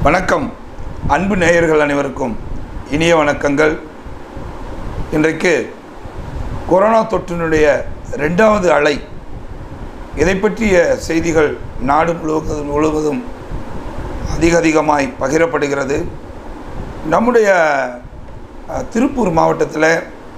வணக்கம் அன்பு நேயர்கள் அனைவருக்கும் இனிய வணக்கங்கள் இன்றைக்கு கொரோனா தொற்றினுடைய ரெண்டாவது அலை இதை பற்றிய செய்திகள் நாடு முழுவதும் முழுவதும் அதிக அதிகமாய் பகிரப்படுகிறது நம்முடைய அஹ், திருப்பூர் மாவட்டத்தில்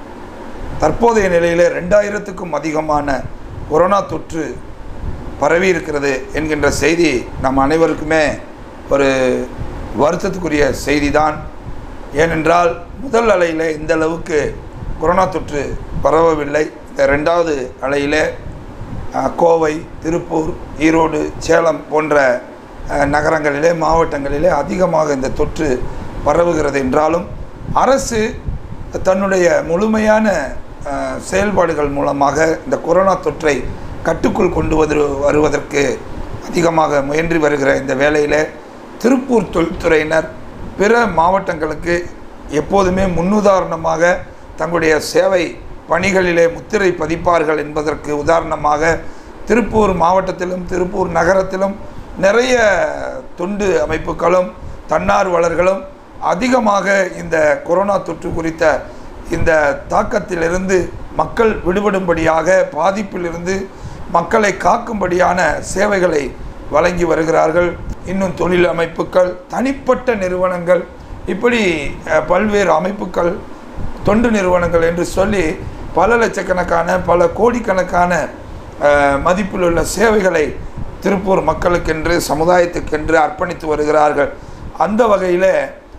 தற்போதைய நிலையில் ரெண்டாயிரத்துக்கும் அதிகமான கொரோனா தொற்று பரவி இருக்கிறது என்கின்ற செய்தி நம் அனைவருக்குமே ஒரு வருத்தத்துக்குரிய செய்தி தான் ஏனென்றால் முதல் அலையில் இந்த அளவுக்கு கொரோனா தொற்று பரவவில்லை இந்த ரெண்டாவது அலையில் அஹ், கோவை திருப்பூர் ஈரோடு சேலம் போன்ற அஹ், நகரங்களிலே மாவட்டங்களிலே அதிகமாக இந்த தொற்று பரவுகிறது என்றாலும் அரசு தன்னுடைய முழுமையான அஹ், செயல்பாடுகள் மூலமாக இந்த கொரோனா தொற்றை கட்டுக்குள் கொண்டு வந்து வருவதற்கு அதிகமாக முயன்று வருகிற இந்த வேளையில் திருப்பூர் தொழில்துறையினர் பிற மாவட்டங்களுக்கு எப்போதுமே முன்னுதாரணமாக தங்களுடைய சேவை பணிகளிலே முத்திரை பதிப்பார்கள் என்பதற்கு உதாரணமாக திருப்பூர் மாவட்டத்திலும் திருப்பூர் நகரத்திலும் நிறைய தொண்டு அமைப்புகளும் தன்னார்வலர்களும் அதிகமாக இந்த கொரோனா தொற்று குறித்த இந்த தாக்கத்திலிருந்து மக்கள் விடுபடும்படியாக பாதிப்பிலிருந்து மக்களை காக்கும்படியான சேவைகளை வழங்கி வருகிறார்கள் இன்னும் தொழில் அமைப்புகள் தனிப்பட்ட நிறுவனங்கள் இப்படி அஹ், பல்வேறு அமைப்புகள் தொண்டு நிறுவனங்கள் என்று சொல்லி பல லட்சக்கணக்கான பல கோடிக்கணக்கான அஹ், மதிப்பில் உள்ள சேவைகளை திருப்பூர் மக்களுக்கென்று சமுதாயத்துக்கென்று அர்ப்பணித்து வருகிறார்கள் அந்த வகையில்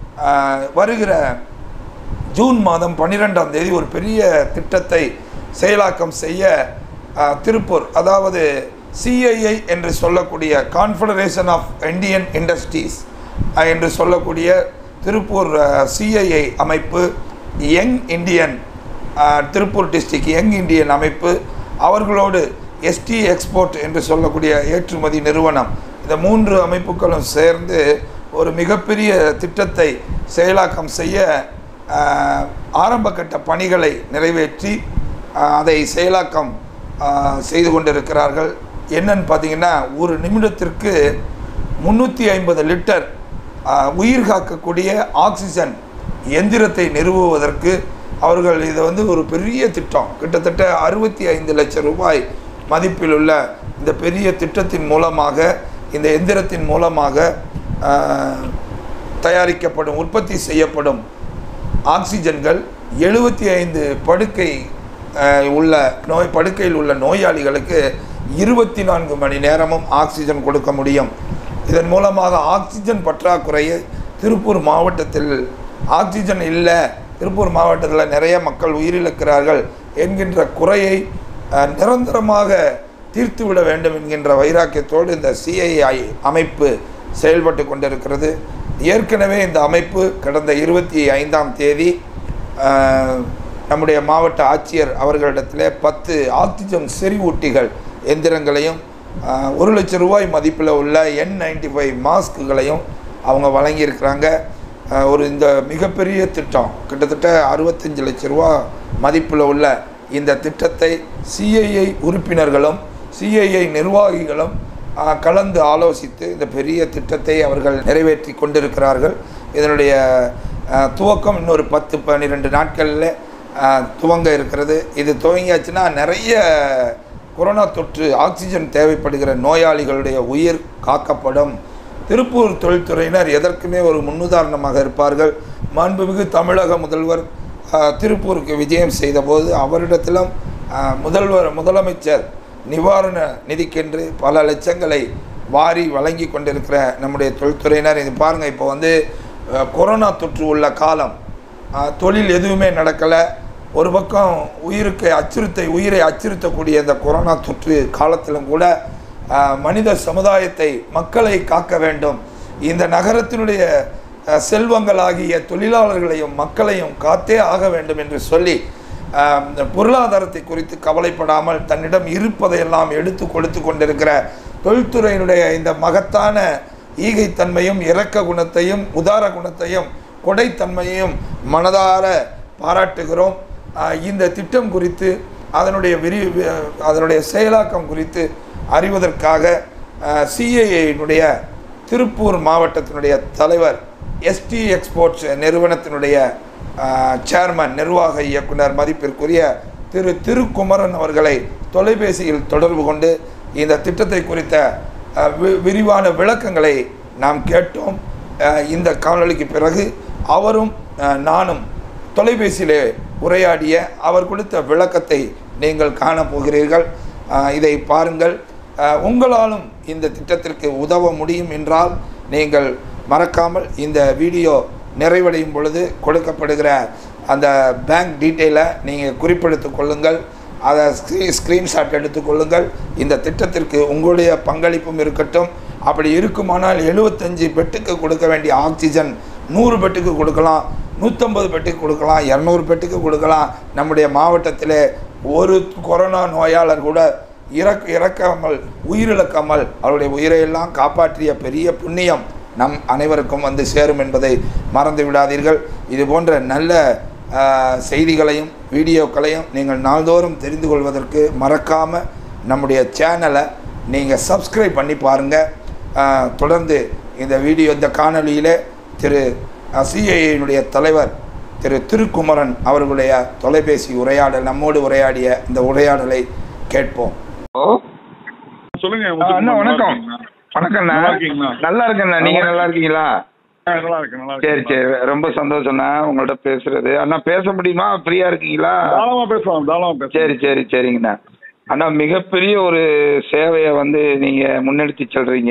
வருகிற ஜூன் மாதம் பன்னிரெண்டாம் தேதி ஒரு பெரிய திட்டத்தை செயலாக்கம் செய்ய அஹ், திருப்பூர் அதாவது சிஐஐ என்று சொல்லக்கூடிய கான்ஃபெடரேஷன் ஆஃப் இந்தியன் இண்டஸ்ட்ரீஸ் என்று சொல்லக்கூடிய திருப்பூர் சிஐஐ அமைப்பு young Indian uh, Tiruppur district young Indian அமைப்பு அவர்களோடு எஸ்டி எக்ஸ்போர்ட் என்று சொல்லக்கூடிய ஏற்றுமதி நிறுவனம் இந்த மூன்று அமைப்புகளும் சேர்ந்து ஒரு மிகப்பெரிய திட்டத்தை செயலாக்கம் செய்ய அஹ், ஆரம்பகட்ட பணிகளை நிறைவேற்றி அஹ், அதை செயலாக்கம் அஹ், செய்து கொண்டிருக்கிறார்கள் என்னன்னு பார்த்தீங்கன்னா ஒரு நிமிடத்திற்கு முந்நூற்றி ஐம்பது லிட்டர் அஹ், உயிர் காக்கக்கூடிய ஆக்சிஜன் எந்திரத்தை நிறுவுவதற்கு அவர்கள் இதை வந்து ஒரு பெரிய திட்டம் கிட்டத்தட்ட அறுபத்தி ஐந்து லட்சம் ரூபாய் மதிப்பில் உள்ள இந்த பெரிய திட்டத்தின் மூலமாக இந்த எந்திரத்தின் மூலமாக அஹ், தயாரிக்கப்படும் உற்பத்தி செய்யப்படும் ஆக்சிஜன்கள் எழுபத்தி ஐந்து படுக்கை அஹ், உள்ள நோய் படுக்கையில் உள்ள நோயாளிகளுக்கு இருபத்தி நான்கு மணி நேரமும் ஆக்சிஜன் கொடுக்க முடியும் இதன் மூலமாக ஆக்சிஜன் பற்றாக்குறையை திருப்பூர் மாவட்டத்தில் ஆக்சிஜன் இல்லை திருப்பூர் மாவட்டத்தில் நிறைய மக்கள் உயிரிழக்கிறார்கள் என்கின்ற குறையை அஹ், நிரந்தரமாக தீர்த்துவிட வேண்டும் என்கின்ற வைராக்கியத்தோடு இந்த சிஐஐ அமைப்பு செயல்பட்டு கொண்டிருக்கிறது ஏற்கனவே இந்த அமைப்பு கடந்த இருபத்தி ஐந்தாம் தேதி அஹ், நம்முடைய மாவட்ட ஆட்சியர் அவர்களிடத்தில் பத்து ஆக்சிஜன் செறிவூட்டிகள் எந்திரங்களையும் அஹ், ஒரு லட்சம் ரூபாய் மதிப்பில் உள்ள என் நைன்டி ஃபைவ் மாஸ்க்குகளையும் அவங்க வழங்கியிருக்கிறாங்க அஹ், ஒரு இந்த மிகப்பெரிய திட்டம் கிட்டத்தட்ட அறுபத்தஞ்சு லட்ச ரூபா மதிப்பில் உள்ள இந்த திட்டத்தை சிஐஐ உறுப்பினர்களும் சிஐஐ நிர்வாகிகளும் அஹ், கலந்து ஆலோசித்து இந்த பெரிய திட்டத்தை அவர்கள் நிறைவேற்றி கொண்டிருக்கிறார்கள் இதனுடைய அஹ், துவக்கம் இன்னொரு பத்து பன்னிரெண்டு நாட்களில் அஹ், துவங்க இருக்கிறது இது துவங்கியாச்சுன்னா நிறைய கொரோனா தொற்று ஆக்சிஜன் தேவைப்படுகிற நோயாளிகளுடைய உயிர் காக்கப்படும் திருப்பூர் தொழில்துறையினர் எதற்குமே ஒரு முன்னுதாரணமாக இருப்பார்கள் மாண்புமிகு தமிழக முதல்வர் அஹ், திருப்பூருக்கு விஜயம் செய்தபோது அவரிடத்திலும் அஹ், முதல்வர் முதலமைச்சர் நிவாரண நிதிக்கென்று பல லட்சங்களை வாரி வழங்கி கொண்டிருக்கிற நம்முடைய தொழில்துறையினர் இது பாருங்கள் இப்போ வந்து அஹ், கொரோனா தொற்று உள்ள காலம் அஹ், தொழில் எதுவுமே நடக்கலை ஒரு பக்கம் உயிருக்கு அச்சுறுத்தை உயிரை அச்சுறுத்தக்கூடிய இந்த கொரோனா தொற்று காலத்திலும் கூட அஹ், மனித சமுதாயத்தை மக்களை காக்க வேண்டும் இந்த நகரத்தினுடைய அஹ், செல்வங்களாகிய தொழிலாளர்களையும் மக்களையும் காத்தே ஆக வேண்டும் என்று சொல்லி அஹ், இந்த பொருளாதாரத்தை குறித்து கவலைப்படாமல் தன்னிடம் இருப்பதையெல்லாம் எடுத்து கொடுத்து கொண்டிருக்கிற தொழில்துறையினுடைய இந்த மகத்தான ஈகைத்தன்மையும் இரக்க குணத்தையும் உதார குணத்தையும் கொடைத்தன்மையையும் மனதார பாராட்டுகிறோம் அஹ், இந்த திட்டம் குறித்து அதனுடைய விரி அதனுடைய செயலாக்கம் குறித்து அறிவதற்காக சிஐஏனுடைய திருப்பூர் மாவட்டத்தினுடைய தலைவர் எஸ்டி எக்ஸ்போர்ட்ஸ் நிறுவனத்தினுடைய சேர்மன் நிர்வாக இயக்குனர் மதிப்பிற்குரிய திரு திருக்குமரன் அவர்களை தொலைபேசியில் தொடர்பு கொண்டு இந்த திட்டத்தை குறித்த அஹ், வி- விரிவான விளக்கங்களை நாம் கேட்டோம் அஹ், இந்த காணொளிக்கு பிறகு அவரும் அஹ், நானும் தொலைபேசியிலே உரையாடிய அவர் கொடுத்த விளக்கத்தை நீங்கள் காணப்போகிறீர்கள் அஹ், இதை பாருங்கள் அஹ், உங்களாலும் இந்த திட்டத்திற்கு உதவ முடியும் என்றால் நீங்கள் மறக்காமல் இந்த வீடியோ நிறைவடையும் பொழுது கொடுக்கப்படுகிற அந்த பேங்க் டீட்டெயிலை நீங்கள் குறிப்பெடுத்துக் கொள்ளுங்கள் அதை ஸ்க்ரீ ஸ்க்ரீன்ஷாட் எடுத்துக்கொள்ளுங்கள் இந்த திட்டத்திற்கு உங்களுடைய பங்களிப்பும் இருக்கட்டும் அப்படி இருக்குமானால் எழுபத்தஞ்சு பெட்டுக்கு கொடுக்க வேண்டிய ஆக்சிஜன் நூறு பெட்டுக்கு கொடுக்கலாம் நூற்றம்பது பெட்டுக்கு கொடுக்கலாம் இரநூறு பெட்டுக்கு கொடுக்கலாம் நம்முடைய மாவட்டத்திலே ஒரு கொரோனா நோயாளர் கூட இறக் இறக்காமல் உயிரிழக்காமல் அவருடைய உயிரையெல்லாம் காப்பாற்றிய பெரிய புண்ணியம் நம் அனைவருக்கும் வந்து சேரும் என்பதை மறந்து விடாதீர்கள் இது போன்ற நல்ல ஆஹ், செய்திகளையும் வீடியோக்களையும் நீங்கள் நாள்தோறும் தெரிந்து கொள்வதற்கு மறக்காமல் நம்முடைய சேனலை நீங்கள் சப்ஸ்கிரைப் பண்ணி பாருங்கள் தொடர்ந்து இந்த வீடியோ இந்த காணொளியிலே திரு சிஐனுடைய தலைவர் திரு திருக்குமரன் அவர்களுடைய தொலைபேசி உரையாடல் நம்மோடு உரையாடிய இந்த உரையாடலை கேட்போம் சொல்லுங்க ஆ, முத்து அண்ணா குமார், நல்லா வணக்கம் இருக்கீங்களா? வணக்கம்ண்ணா நல்லா இருக்கீங்களா? நல்லா இருக்கேண்ணா நீங்க நல்லா இருக்கீங்களா ஆ, நல்லா இருக்கு நல்லா சரி இருக்கு சரி ரொம்ப சந்தோஷம்ண்ணா உங்கள்ட்ட பேசுறது அண்ணா பேச முடியுமா ஃப்ரீயா இருக்கீங்களா தாராளமா பேசலாம் தாராளமா பேசலாம் சரி சரி சரிங்கண்ணா அண்ணா மிகப்பெரிய ஒரு சேவையை வந்து நீங்க முன்னெடுத்து செல்றீங்க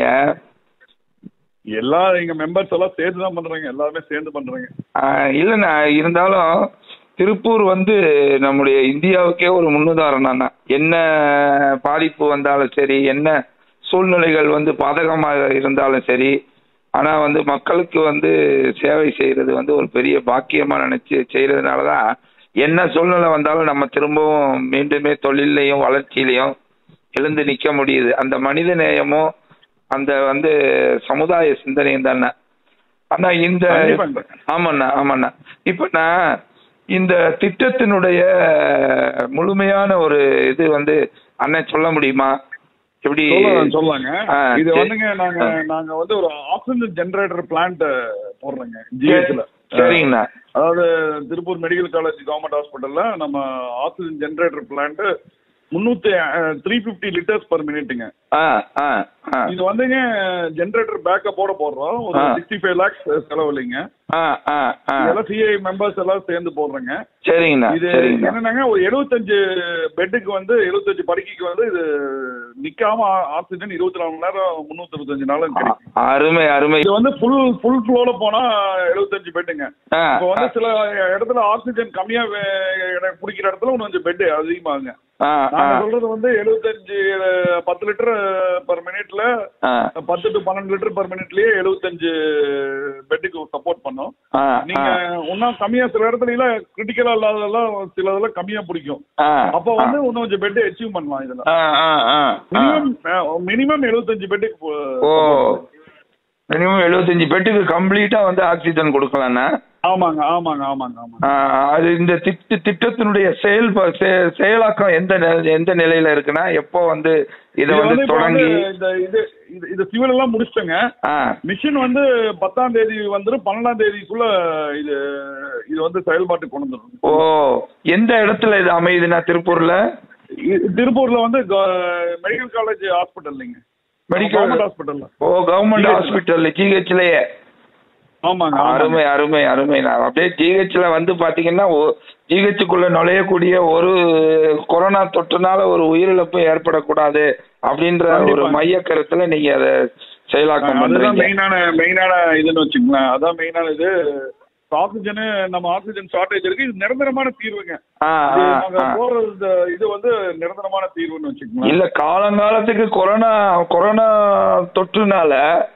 எல்லா எங்க மெம்பர்ஸ் எல்லாம் சேர்த்து தான் பண்றாங்க எல்லாருமே சேர்ந்து பண்றாங்க ஆ, இல்லைண்ணா இருந்தாலும் திருப்பூர் வந்து நம்முடைய இந்தியாவுக்கே ஒரு முன்னுதாரணம்ண்ணா என்ன பாதிப்பு வந்தாலும் சரி என்ன சூழ்நிலைகள் வந்து பாதகமாக இருந்தாலும் சரி ஆனா வந்து மக்களுக்கு வந்து சேவை செய்யறது வந்து ஒரு பெரிய பாக்கியமா நினைச்சு செய்யறதுனால தான் என்ன சூழ்நிலை வந்தாலும் நம்ம திரும்பவும் மீண்டுமே தொழிலையும் வளர்ச்சியிலையும் எழுந்து நிக்க முடியுது அந்த மனித நேயமும் அந்த வந்து சமுதாய சிந்தனையும் தானே ஆனா இந்த கண்டிப்பாங்க. ஆமாண்ணா ஆமாண்ணா இப்ப நான் இந்த திட்டத்தினுடைய முழுமையான ஒரு இது வந்து அண்ணன் சொல்ல முடியுமா எப்படி சொல்லலாம் சொல்லலாங்க ஆ, இது சரி. வந்துங்க நாங்க ஆ. நாங்க வந்து ஒரு ஆக்சிஜன் ஜெனரேட்டர் பிளான்ட் போடுறோங்க ஜிஹெச்ல சரிங்கண்ணா அதாவது திருப்பூர் மெடிக்கல் காலேஜ் கவர்மெண்ட் ஹாஸ்பிட்டல்ல நம்ம ஆக்சிஜன் ஜெனரேட்டர் பிளான்ட் முன்னூத்தி த்ரீ பிப்டி லிட்டர்ஸ் பர் மினிட்டுங்க ஆ ஆ ஆ இது வந்துங்க ஜெனரேட்டர் பேக்கப்போட போடுறோம் ஒரு ஆ. சிக்ஸ்டி ஃபைவ் லேக்ஸ் செலவு இல்லைங்க ஆ ஆ ஆ இதெல்லாம் சிஐ மெம்பர்ஸ் எல்லாம் சேர்ந்து போடுறோங்க சரிங்கண்ணா இது சரிங்கண்ணா என்னன்னாங்க ஒரு எழுபத்தஞ்சு பெட்டுக்கு வந்து எழுபத்தஞ்சு படுக்கைக்கு வந்து இது நிக்காம ஆ- ஆக்சிஜன் இருபத்தி நாலு மணி நேரம் முன்னூத்தி இருபத்தஞ்சு நாளும் கிடைக்கும் அ- அருமை அருமை இது வந்து ஃபுல் ஃபுல் ஃப்ளோல போனா எழுபத்தஞ்சு பெட்டுங்க ஆ இப்போ வந்து சில இடத்துல ஆக்சிஜன் கம்மியா வே- இடம் பிடிக்கிற இடத்துல இன்னும் கொஞ்சம் பெட் அதிகமாகுங்க ஆ ஆ நாங்க சொல்றது வந்து எழுபத்தஞ்சு அஹ், பத்து லிட்டர் பர் மினிட்ல ஆ பத்து டு பன்னெண்டு லிட்டர் பர் மினிட்லயே எழுபத்தஞ்சு பெட்டுக்கு சப்போர்ட் பண்ணோம் ஆ நீங்க இன்னும் கம்மியா சில இடத்துல எல்லாம் கிரிட்டிக்கலா இல்லாததெல்லாம் சில இதெல்லாம் கம்மியா பிடிக்கும் ஆ அப்ப வந்து இன்னும் கொஞ்சம் பெட் அச்சீவ் பண்ணலாம் இதுல ஆ ஆ ஆ ஆ மினிமம் மினிமம் எழுபத்தஞ்சு பெட்டுக்கு ஓ மினிமம் எழுபத்தஞ்சு பெட்டுக்கு கம்ப்ளீட்டா வந்து ஆக்சிஜன் கொடுக்கலாண்ணா ஆமாங்க ஆமாங்க ஆமாங்க ஆமாங்க ஆ, அது இந்த திட்ட திட்டத்தினுடைய செயல் ப- செ- செயலாக்கம் எந்த நெ- எந்த நிலையில இருக்குன்னா எப்போ வந்து இதை இது வந்து வந்து இப்ப வந்து தொடங்கி இந்த இது இது- இது சிவில் எல்லாம் முடிச்சிட்டங்க ஆ மிஷின் வந்து பத்தாம் தேதி வந்துடும் பன்னெண்டாம் தேதிக்குள்ள இது இது வந்து செயல்பாட்டுக்கு கொண்டு வந்துடும் ஓ எந்த இடத்துல இது அமையுதுன்னா திருப்பூர்ல இது திருப்பூர்ல வந்து மெடிக்கல் காலேஜ் ஹாஸ்பிட்டல்லைங்க மெடிக்கல் கவர்மெண்ட் ஹாஸ்பிட்டல்ல ஓ கவர்மெண்ட் GH ல. ஹாஸ்பிட்டல் ஜிஹெச்லயே ஆமாங்க அருமை அருமை அருமை நான் அப்படியே ஜிஹெச்ல வந்து பாத்தீங்கன்னா ஜிஹெச்சுக்குள்ள நுழையக்கூடிய ஒரு கொரோனா தொற்றுனால ஒரு உயிரிழப்பு ஏற்படக்கூடாது அப்படின்ற ஒரு கண்டிப்பா. மைய கருத்துல நீங்க அதை செயலாக்கம் அதுதான் பண்றீங்க மெயினான மெயினான இதுன்னு வச்சுங்களேன் அதான் மெயினான இது ஆக்சிஜன் நம்ம ஆக்சிஜன் ஷார்டேஜ் இருக்கு இது நிரந்தரமான தீர்வுங்க ஆ, இது ஆ, நாங்க ஆ. போற இந்த இது வந்து நிரந்தரமான தீர்வுன்னு வச்சுக்கோங்களேன் இல்ல காலங்காலத்துக்கு கொரோனா கொரோனா தொற்றுனால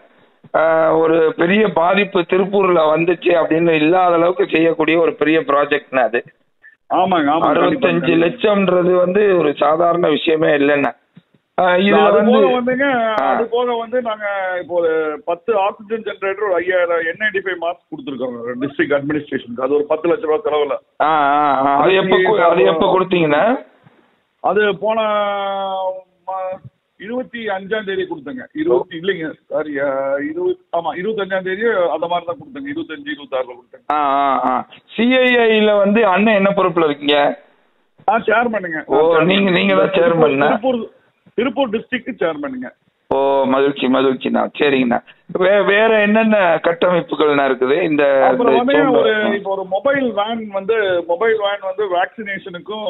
ஆஹ், ஒரு பெரிய பாதிப்பு திருப்பூர்ல வந்துச்சு அப்படின்னு இல்லாத அளவுக்கு செய்யக்கூடிய ஒரு பெரிய ப்ராஜெக்ட்னா அது ஆமாங்க ஆமா அறுபத்தஞ்சு லட்சம்ன்றது வந்து ஒரு சாதாரண விஷயமே இல்லைன்னா ஆஹ், இதுல அது வந்து போக வந்துங்க ஆ. அது போக வந்து நாங்க இப்போ ஒரு பத்து ஆக்சிஜன் ஜெனரேட்டர் ஒரு ஐயாயிரம் என் நைன்டி ஃபைவ் மார்க்ஸ் கொடுத்துருக்கோம் டிஸ்ட்ரிக்ட் அட்மினிஸ்ட்ரேஷனுக்கு அது ஒரு பத்து லட்ச ரூபா செலவுல ஆ, ஆ, ஆ. அது எப்ப கு- அது எப்ப கொடுத்தீங்கன்னா அது போன இருபத்தி அஞ்சாம் தேதி கொடுத்தேங்க இருபத்தி இல்லைங்க சாரி இருபத்தி ஆமா இருபத்தஞ்சாம் தேதி அந்த மாதிரி தான் கொடுத்தேங்க இருபத்தஞ்சு இருபத்தாறுல கொடுத்தேங்க ஆ ஆ ஆ சிஐஐல வந்து அண்ணன் என்ன பொறுப்புல இருக்கீங்க ஆ சேர்மனுங்க ஓ, நீங்க- நீங்க தான் chairman ஆ? திருப்பூர் திருப்பூர் டிஸ்ட்ரிக்ட் சேர்மனுங்க ஓ மகிழ்ச்சி மகிழ்ச்சிண்ணா சரிங்கண்ணா வே வேற என்னென்ன கட்டமைப்புகள்ண்ணா இருக்குது இந்த அப்புறம் வந்து இந்த ஒரு சூழ்நிலை? இப்போ ஒரு மொபைல் வேன் வந்து மொபைல் வேன் வந்து வேக்சினேஷனுக்கும்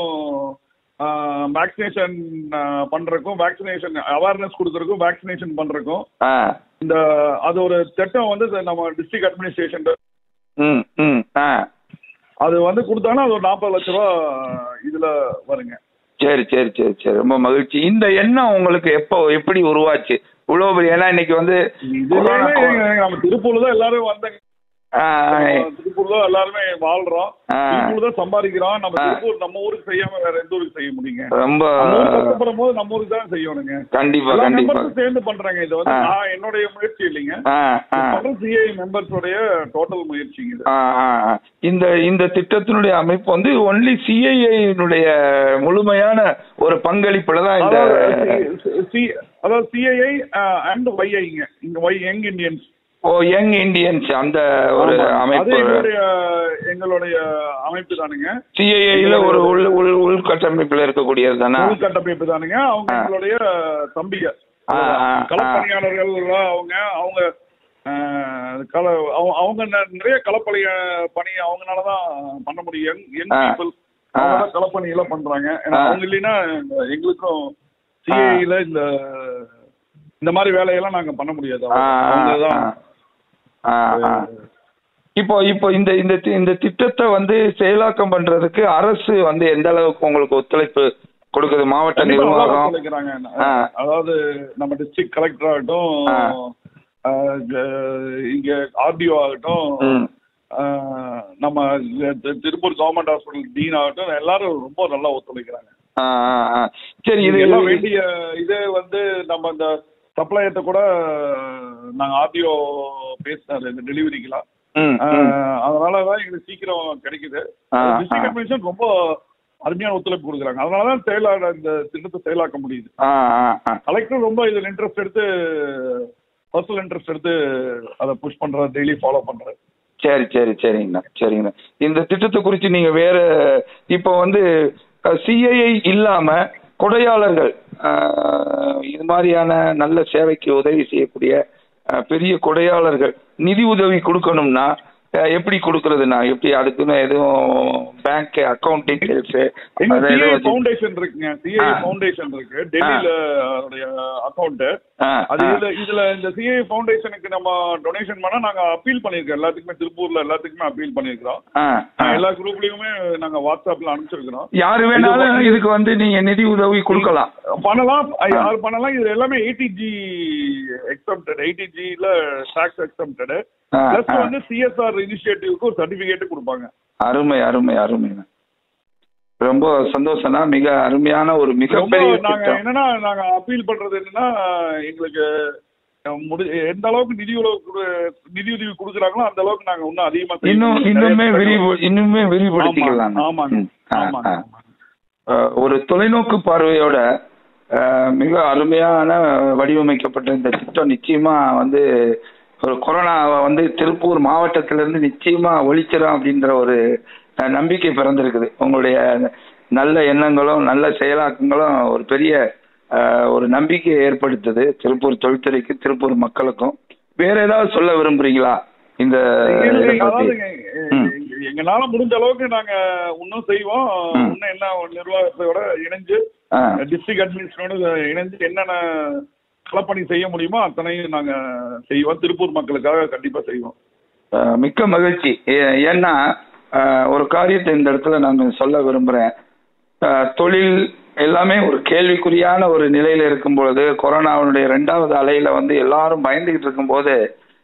வேக்சினேஷன் பண்றதுக்கும் வேக்சினேஷன் அவேர்னஸ் கொடுக்கறதுக்கும் வேக்சினேஷன் பண்றதுக்கும் ஆ இந்த அது ஒரு திட்டம் வந்து இது நம்ம டிஸ்ட்ரிக்ட் அட்மினிஸ்ட்ரேஷன் ம் ம் ஆ அது வந்து கொடுத்தாங்கன்னா அது ஒரு நாற்பது லட்ச ரூபா இதுல வருங்க சரி சரி சரி சரி ரொம்ப மகிழ்ச்சி இந்த எண்ணம் உங்களுக்கு எப்போ எப்படி உருவாச்சு இவ்வளோ பெரிய ஏன்னா இன்னைக்கு வந்து இதுலயுமே கொரோனா நம்ம திருப்பூர்ல தான் எல்லாரும் வந்தாங்க ஆ, திருப்பூர்ல தான் எல்லாருமே வாழ்றோம் ஆ. திருப்பூர் தான் சம்பாதிக்கிறோம் நம்ம ஆ. திருப்பூர் நம்ம ஊருக்கு செய்யாம வேற எந்த ஊருக்கு செய்ய முடியுங்க ரொம்ப நம்ம ஊருக்கு கஷ்டப்படும் போது நம்ம ஊருக்கு தான் செய்யணுங்க கண்டிப்பா எல்லா கண்டிப்பா மெம்பர்ஸும் சேர்ந்து பண்றாங்க இது வந்து ஆ. நான் என்னுடைய முயற்சி இல்லைங்க ஆ ஆ சிஐ மெம்பர்ஸோடைய டோட்டல் முயற்சிங்க இது ஆ, ஆ, ஆ. இந்த இந்த திட்டத்தினுடைய அமைப்பு வந்து ஒன்லி சிஐஐனுடைய முழுமையான ஒரு பங்களிப்புல தான் இந்த அதாவது சி- அதாவது சிஐஐ அண்ட் ஒய்ஐங்க இங்க ஒய் யங் இந்தியன்ஸ் ஓ யங் இந்தியன்ஸ் அந்த ஒரு அது அமைப்பு எங்களுடைய எங்களுடைய அமைப்பு தானுங்க சிஐஐல ஒரு உள் உள் உள்கட்டமைப்புல இருக்கக்கூடியது தானே உள்கட்டமைப்பு தானுங்க அவங்க ஆ. எங்களுடைய தம்பிக ஆ, ஆ, ஆ. களப்பணியாளர்கள் அவங்க அவங்க ஆ, கள அவங்க- அவங்க ந- நிறைய களப்பணிய பணி அவங்கனாலதான் பண்ண முடியும் யங் ஆ. பீப்புள் ஆ. அவங்க தான் களப்பணி எல்லாம் பண்றாங்க ஏன்னா ஆ. அவங்க இல்லைன்னா எங்களுக்கும் சிஐல இந்த இந்த மாதிரி வேலையெல்லாம் நாங்க பண்ண முடியாது ஆ, ஆ, அவங்கதான் ஆ, ஆ. இப்போ இப்போ இந்த இந்த தி- இந்த திட்டத்தை வந்து செயலாக்கம் பண்றதுக்கு அரசு வந்து எந்த அளவுக்கு உங்களுக்கு ஒத்துழைப்பு கொடுக்குது மாவட்ட கண்டிப்பா நல்லா நிர்வாகம் ஒத்துழைக்கிறாங்க. ஆ. அதாவது நம்ம டிஸ்ட்ரிக்ட் கலெக்டர் ஆகட்டும் ஆ. ஆ, ஜ- இங்க ஆர்டிஓ ஆகட்டும் ம். ஆ, நம்ம தி- திருப்பூர் கவர்மெண்ட் ஹாஸ்பிட்டல் டீன் ஆகட்டும் எல்லாரும் ரொம்ப நல்லா ஒத்துழைக்கிறாங்க ஆ, ஆ, ஆ. சரி இது எல்லாம் வேண்டிய இது வந்து நம்ம இந்த சப்ளையத்தை கூட நாங்க ஆர்டிஓ பேசினாரு இந்த டெலிவரிக்கெல்லாம் ம், ஆ, ம். அதனாலதான் எங்களுக்கு சீக்கிரம் கிடைக்குது ஆ, டிஸ்ட்ரிக்ட் ஆ. அட்மினிஸ்ட்ரேஷன் ரொம்ப அருமையான ஒத்துழைப்பு கொடுக்குறாங்க அதனாலதான் செயலாட இந்த திட்டத்தை செயலாக்க முடியுது ஆ, ஆ, ஆ. கலெக்டர் ரொம்ப இதுல இன்ட்ரெஸ்ட் எடுத்து பர்சனல் இன்ட்ரெஸ்ட் எடுத்து அதை புஷ் பண்றாரு டெய்லி ஃபாலோ பண்றாரு சரி சரி சரிங்கண்ணா சரிங்கண்ணா இந்த திட்டத்தை குறித்து நீங்க வேற இப்போ வந்து சிஐஐ இல்லாம கொடையாளர்கள் அஹ், இது மாதிரியான நல்ல சேவைக்கு உதவி செய்யக்கூடிய அஹ், பெரிய கொடையாளர்கள் நிதி உதவி கொடுக்கணும்னா அஹ், எப்படி கொடுக்கறதுண்ணா எப்படி அதுக்குன்னு எதுவும் பேங்க் அக்கௌண்ட் டீடைல்ஸ் எங்க சிஐ ஃபவுண்டேஷன் இருக்குங்க சிஐ ஆ. ஃபவுண்டேஷன் இருக்கு டெல்லியில அதோடைய அக்கௌண்ட் அது இதுல இதுல இந்த சிஐ ஃபவுண்டேஷனுக்கு நம்ம டொனேஷன் பண்ணா நாங்க அப்பீல் பண்ணிருக்கோம் எல்லாத்துக்குமே திருப்பூர்ல எல்லாத்துக்குமே அப்பீல் பண்ணிருக்கிறோம் எல்லா குரூப்லயுமே நாங்க வாட்ஸ்அப்ல அனுப்பிச்சிருக்கிறோம் யாரு வேணாலும் இதுக்கு வந்து நீங்க நிதி உதவி கொடுக்கலாம் பண்ணலாம் அஹ் யார் பண்ணலாம் இது எல்லாமே ஏடிஜி எக்ஸம்டட் ஏடிஜில டாக்ஸ் எக்ஸம்டட் ஆ, பிளஸ் ஆ. வந்து சிஎஸ்ஆர் இனிஷியேட்டிவ்க்கு ஒரு சர்டிபிகேட் கொடுப்பாங்க அருமை அருமை அருமைண்ணா ரொம்ப சந்தோஷம்னா மிக அருமையான ஒரு ரொம்ப மிகப்பெரிய நாங்க திட்டம் என்னன்னா நாங்க அப்பீல் பண்றது என்னன்னா எங்களுக்கு அஹ், முடி எந்த அளவுக்கு நிதி உதவி கொடு- நிதி உதவி கொடுக்குறாங்களோ அந்த அளவுக்கு நாங்க இன்னும் அதிகமா செய்ய இன்னும் முடியும். இன்னுமே நிறைய விரிவு இன்னுமே விரிவுபடுத்திக்கலாம் ஆமா, ஆமாங்க ம். ஆ, ஆமாங்க ஆ. அஹ், ஒரு தொலைநோக்கு பார்வையோட அஹ், மிக அருமையான வடிவமைக்கப்பட்ட இந்த திட்டம் நிச்சயமா வந்து ஒரு கொரோனாவை வந்து திருப்பூர் மாவட்டத்திலிருந்து நிச்சயமா ஒழிச்சிடும் அப்படின்ற ஒரு அஹ், நம்பிக்கை பிறந்திருக்குது உங்களுடைய நல்ல எண்ணங்களும் நல்ல செயலாக்கங்களும் ஒரு பெரிய அஹ், ஒரு நம்பிக்கையை ஏற்படுத்துது திருப்பூர் தொழில்துறைக்கு திருப்பூர் மக்களுக்கும் வேற ஏதாவது சொல்ல விரும்புறீங்களா இந்த இதை இல்லைங்க, பத்தி? அதாவதுங்க, எ- ம். எ- எங்களால முடிஞ்ச அளவுக்கு நாங்க இன்னும் செய்வோம் ம். இன்னும் என்ன நிர்வாகத்தோட இணைஞ்சு ஆ. டிஸ்ட்ரிக்ட் அட்மினிஸ்ட்ரேஷனோட இணைஞ்சு என்னென்ன களப்பணி செய்ய முடியுமோ அத்தனையும் நாங்க செய்வோம் திருப்பூர் மக்களுக்காக கண்டிப்பா செய்வோம் அஹ் மிக்க மகிழ்ச்சி ஏ- ஏன்னா அஹ், ஒரு காரியத்தை இந்த இடத்துல நான் சொல்ல விரும்புறேன் அஹ், தொழில் எல்லாமே ஒரு கேள்விக்குறியான ஒரு நிலையில இருக்கும் பொழுது கொரோனாவுடைய ரெண்டாவது அலையில வந்து எல்லாரும் பயந்துகிட்டு இருக்கும்போது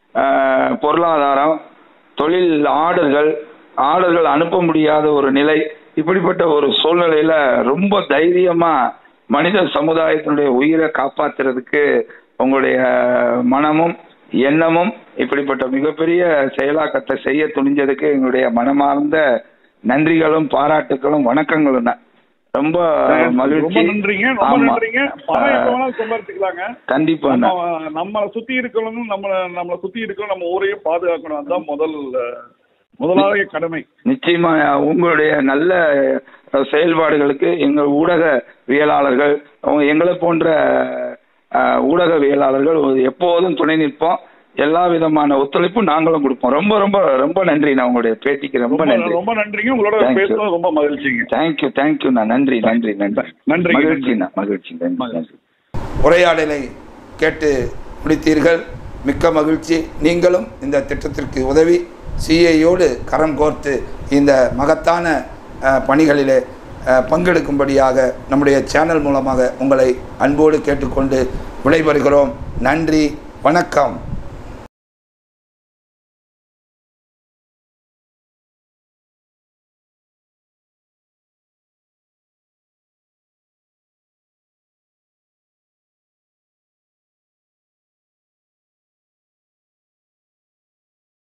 அஹ், பொருளாதாரம் தொழில் ஆர்டர்கள் ஆர்டர்கள் அனுப்ப முடியாத ஒரு நிலை இப்படிப்பட்ட ஒரு சூழ்நிலையில ரொம்ப தைரியமா மனித சமுதாயத்தினுடைய உயிரை காப்பாத்துறதுக்கு உங்களுடைய மனமும் எண்ணமும் இப்படிப்பட்ட மிகப்பெரிய செயலாக்கத்தை செய்ய துணிஞ்சதுக்கு எங்களுடைய மனமார்ந்த நன்றிகளும் பாராட்டுகளும் வணக்கங்களும் தான் ரொம்ப ரொம்ப மகிழ்ச்சி நன்றிங்க ரொம்ப ஆமா. நன்றிங்க பணம் எப்ப வேணாலும் சம்பாதிச்சுக்கலாங்க கண்டிப்பா நம்ம நம்மளை சுத்தி இருக்கிறவங்க நம்மள நம்மளை சுத்தி இருக்கிற நம்ம ஊரையும் பாதுகாக்கணும் அதுதான் முதல் அஹ், முதலாவது கடமை நிச்சயமா உங்களுடைய நல்ல அஹ், செயல்பாடுகளுக்கு எங்கள் ஊடகவியலாளர்கள் அவங்க எங்களை போன்ற அஹ், ஊடகவியலாளர்கள் எப்போதும் துணை நிற்போம் எல்லா விதமான ஒத்துழைப்பும் நாங்களும் கொடுப்போம் ரொம்ப ரொம்ப ரொம்ப நன்றி நான் உங்களுடைய பேட்டிக்கு ரொம்ப ரொம்ப நன்றி ரொம்ப நன்றிங்க உங்களோட Thank you. பேசுறது ரொம்ப மகிழ்ச்சிங்க தேங்க்யூ தேங்க்யூண்ணா நன்றி நன்றி நன்றி நன்றி. மகிழ்ச்சிண்ணா மகிழ்ச்சி நன்றி நன்றி உரையாடலை கேட்டு முடித்தீர்கள் மிக்க மகிழ்ச்சி நீங்களும் இந்த திட்டத்திற்கு உதவி சிஐயோடு கரம் கோர்த்து இந்த மகத்தான அஹ், பணிகளிலே அஹ், பங்கெடுக்கும்படியாக நம்முடைய சேனல் மூலமாக உங்களை அன்போடு கேட்டுக்கொண்டு விடைபெறுகிறோம் நன்றி வணக்கம்